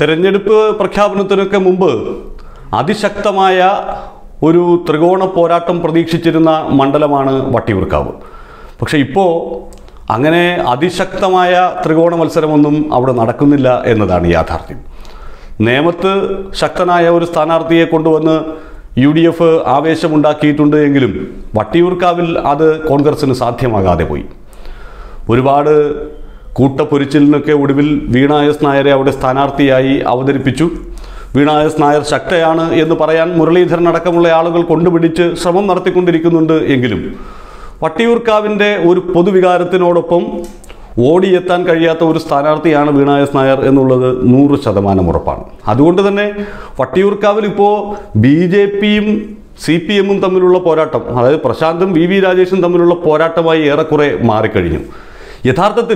തെരഞ്ഞെടുപ്പ് പ്രഖ്യാപനത്തിനൊക്കെ മുമ്പ് അതിശക്തമായ ഒരു ത്രികോണ പോരാട്ടം പ്രതീക്ഷിച്ചിരുന്ന മണ്ഡലമാണ് വട്ടിയൂർക്കാവ് പക്ഷെ ഇപ്പോൾ അങ്ങനെ അതിശക്തമായ ത്രികോണ മത്സരമൊന്നും അവിടെ നടക്കുന്നില്ല എന്നതാണ് യാഥാർത്ഥ്യം നേമത്ത് ശക്തനായ ഒരു സ്ഥാനാർത്ഥിയെ കൊണ്ടുവന്ന് യു ഡി എഫ് ആവേശമുണ്ടാക്കിയിട്ടുണ്ട് എങ്കിലും വട്ടിയൂർക്കാവിൽ അത് കോൺഗ്രസിന് സാധ്യമാകാതെ പോയി ഒരുപാട് കൂട്ടപ്പൊരിച്ചിലിനൊക്കെ ഒടുവിൽ വീണ എസ് നായരെ അവിടെ സ്ഥാനാർത്ഥിയായി അവതരിപ്പിച്ചു വീണ എസ് നായർ ശക്തയാണ് എന്ന് പറയാൻ മുരളീധരൻ അടക്കമുള്ള ആളുകൾ കൊണ്ടുപിടിച്ച് ശ്രമം നടത്തിക്കൊണ്ടിരിക്കുന്നുണ്ട് എങ്കിലും വട്ടിയൂർക്കാവിൻ്റെ ഒരു പൊതുവികാരത്തിനോടൊപ്പം ഓടിയെത്താൻ കഴിയാത്ത ഒരു സ്ഥാനാർത്ഥിയാണ് വീണ എസ് നായർ എന്നുള്ളത് നൂറ് ശതമാനം ഉറപ്പാണ് അതുകൊണ്ട് തന്നെ വട്ടിയൂർക്കാവിൽ ഇപ്പോൾ ബി ജെ പിയും സി പി എമ്മും തമ്മിലുള്ള പോരാട്ടം അതായത് പ്രശാന്തും വി വി രാജേഷും തമ്മിലുള്ള പോരാട്ടമായി ഏറെക്കുറെ മാറിക്കഴിഞ്ഞു യഥാർത്ഥത്തിൽ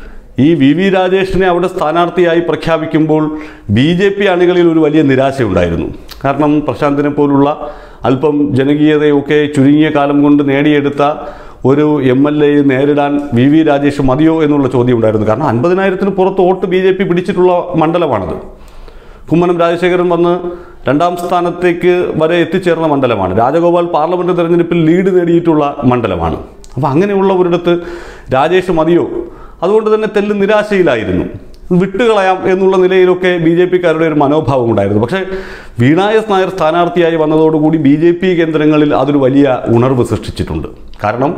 ഈ വി വി രാജേഷിനെ അവിടെ സ്ഥാനാർത്ഥിയായി പ്രഖ്യാപിക്കുമ്പോൾ ബി ജെ പി അണികളിൽ ഒരു വലിയ നിരാശയുണ്ടായിരുന്നു കാരണം പ്രശാന്തിനെ പോലുള്ള അല്പം ജനകീയതയൊക്കെ ചുരുങ്ങിയ കാലം കൊണ്ട് നേടിയെടുത്ത ഒരു എം എൽ എയെ നേരിടാൻ വി വി രാജേഷ് മതിയോ എന്നുള്ള ചോദ്യം ഉണ്ടായിരുന്നു കാരണം അൻപതിനായിരത്തിന് പുറത്ത് വോട്ട് ബി ജെ പി പിടിച്ചിട്ടുള്ള മണ്ഡലമാണത് കുമ്മനം രാജശേഖരൻ വന്ന് രണ്ടാം സ്ഥാനത്തേക്ക് വരെ എത്തിച്ചേർന്ന മണ്ഡലമാണ് രാജഗോപാൽ പാർലമെന്റ് തെരഞ്ഞെടുപ്പിൽ ലീഡ് നേടിയിട്ടുള്ള മണ്ഡലമാണ് അപ്പോൾ അങ്ങനെയുള്ള ഒരിടത്ത് രാജേഷ് മതിയോ അതുകൊണ്ട് തന്നെ തെല്ല് നിരാശയിലായിരുന്നു വിട്ടുകളയാം എന്നുള്ള നിലയിലൊക്കെ ബി ജെ പിക്കാരുടെ ഒരു മനോഭാവം ഉണ്ടായിരുന്നു പക്ഷേ വീണ എസ് നായർ സ്ഥാനാർത്ഥിയായി വന്നതോടുകൂടി ബി ജെ പി കേന്ദ്രങ്ങളിൽ അതൊരു വലിയ ഉണർവ് സൃഷ്ടിച്ചിട്ടുണ്ട് കാരണം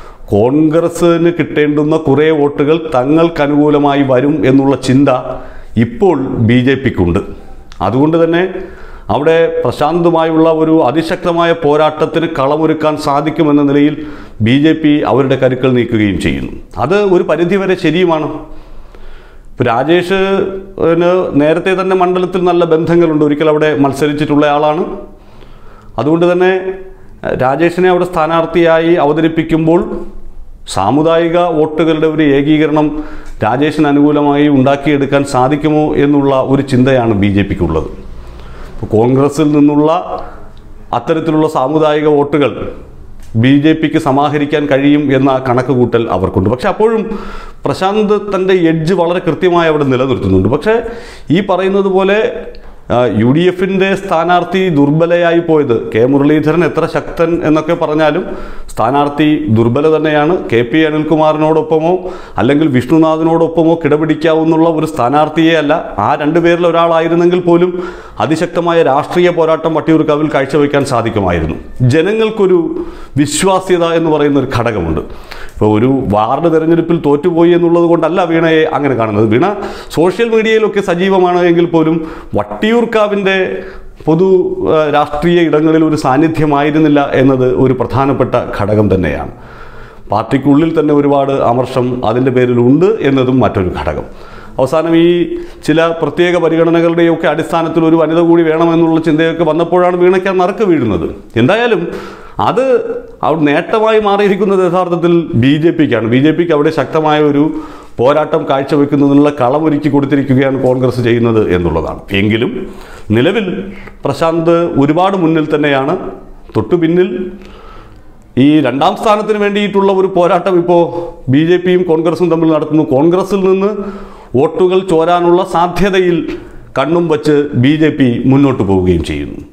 കോൺഗ്രസ്സിന് കിട്ടേണ്ടുന്ന കുറേ വോട്ടുകൾ തങ്ങൾക്ക് അനുകൂലമായി വരും എന്നുള്ള ചിന്ത ഇപ്പോൾ ബി ജെ പിക്കുണ്ട് അതുകൊണ്ട് തന്നെ അവിടെ പ്രശാന്തുമായുള്ള ഒരു അതിശക്തമായ പോരാട്ടത്തിന് കളമൊരുക്കാൻ സാധിക്കുമെന്ന നിലയിൽ ബി ജെ പി അവരുടെ കരുക്കൾ നീക്കുകയും ചെയ്യുന്നു അത് ഒരു പരിധിവരെ ശരിയുമാണ് ഇപ്പൊ രാജേഷ് ന് നേരത്തെ തന്നെ മണ്ഡലത്തിൽ നല്ല ബന്ധങ്ങളുണ്ട് ഒരിക്കൽ അവിടെ മത്സരിച്ചിട്ടുള്ള ആളാണ് അതുകൊണ്ട് തന്നെ അഹ്, രാജേഷിനെ അവിടെ സ്ഥാനാർത്ഥിയായി അവതരിപ്പിക്കുമ്പോൾ സാമുദായിക വോട്ടുകളുടെ ഒരു ഏകീകരണം രാജേഷിന് അനുകൂലമായി ഉണ്ടാക്കിയെടുക്കാൻ സാധിക്കുമോ എന്നുള്ള ഒരു ചിന്തയാണ് ബി ജെ പിക്കുള്ളത് ഇപ്പോൾ കോൺഗ്രസിൽ നിന്നുള്ള അത്തരത്തിലുള്ള സാമുദായിക വോട്ടുകൾ ബി ജെ പിക്ക് സമാഹരിക്കാൻ കഴിയും എന്ന കണക്ക് കൂട്ടൽ അവർക്കുണ്ട് പക്ഷെ അപ്പോഴും പ്രശാന്ത് തൻ്റെ എഡ്ജ് വളരെ കൃത്യമായി അവിടെ നിലനിർത്തുന്നുണ്ട് പക്ഷേ ഈ പറയുന്നത് പോലെ യു ഡി എഫിൻ്റെ സ്ഥാനാർത്ഥി ദുർബലയായി പോയത് കെ മുരളീധരൻ എത്ര ശക്തൻ എന്നൊക്കെ പറഞ്ഞാലും സ്ഥാനാർത്ഥി ദുർബല തന്നെയാണ് കെ പി അനിൽകുമാറിനോടൊപ്പമോ അല്ലെങ്കിൽ വിഷ്ണുനാഥിനോടൊപ്പമോ കിടപിടിക്കാവുന്നുള്ള ഒരു സ്ഥാനാർത്ഥിയെ അല്ല ആ രണ്ടുപേരിൽ ഒരാളായിരുന്നെങ്കിൽ പോലും അതിശക്തമായ രാഷ്ട്രീയ പോരാട്ടം വട്ടിയൂർക്കാവിൽ കാഴ്ചവെക്കാൻ സാധിക്കുമായിരുന്നു ജനങ്ങൾക്കൊരു വിശ്വാസ്യത എന്ന് പറയുന്ന ഒരു ഘടകമുണ്ട് ഇപ്പോൾ ഒരു വാർഡ് തെരഞ്ഞെടുപ്പിൽ തോറ്റുപോയി എന്നുള്ളത് കൊണ്ടല്ല വീണയെ അങ്ങനെ കാണുന്നത് വീണ സോഷ്യൽ മീഡിയയിലൊക്കെ സജീവമാണ് എങ്കിൽ പോലും വട്ടിയൂർക്കാവിൻ്റെ പൊതു ആ, രാഷ്ട്രീയ ഇടങ്ങളിൽ ഒരു സാന്നിധ്യമായിരുന്നില്ല എന്നത് ഒരു പ്രധാനപ്പെട്ട ഘടകം തന്നെയാണ് പാർട്ടിക്കുള്ളിൽ തന്നെ ഒരുപാട് അമർഷം അതിൻ്റെ പേരിലുണ്ട് എന്നതും മറ്റൊരു ഘടകം അവസാനം ഈ ചില പ്രത്യേക പരിഗണനകളുടെയൊക്കെ അടിസ്ഥാനത്തിൽ ഒരു വനിത കൂടി വേണമെന്നുള്ള ചിന്തയൊക്കെ വന്നപ്പോഴാണ് വീണയ്ക്ക് ആ നറുക്ക് വീഴുന്നത് എന്തായാലും അത് അവിടെ നേട്ടമായി മാറിയിരിക്കുന്നത് യഥാർത്ഥത്തിൽ ബി ജെ പിക്കാണ് ബി ജെ പിക്ക് അവിടെ ശക്തമായ ഒരു പോരാട്ടം കാഴ്ചവെക്കുന്നതിനുള്ള കളമൊരുക്കി കൊടുത്തിരിക്കുകയാണ് കോൺഗ്രസ് ചെയ്യുന്നത് എന്നുള്ളതാണ് എങ്കിലും നിലവിൽ പ്രശാന്ത് ഒരുപാട് മുന്നിൽ തന്നെയാണ് തൊട്ടു പിന്നിൽ ഈ രണ്ടാം സ്ഥാനത്തിന് വേണ്ടിയിട്ടുള്ള ഒരു പോരാട്ടം ഇപ്പോൾ ബി ജെ പിയും കോൺഗ്രസും തമ്മിൽ നടത്തുന്നു കോൺഗ്രസിൽ നിന്ന് വോട്ടുകൾ ചോരാനുള്ള സാധ്യതയിൽ കണ്ണും വച്ച് ബി ജെ പി മുന്നോട്ട് പോവുകയും ചെയ്യുന്നു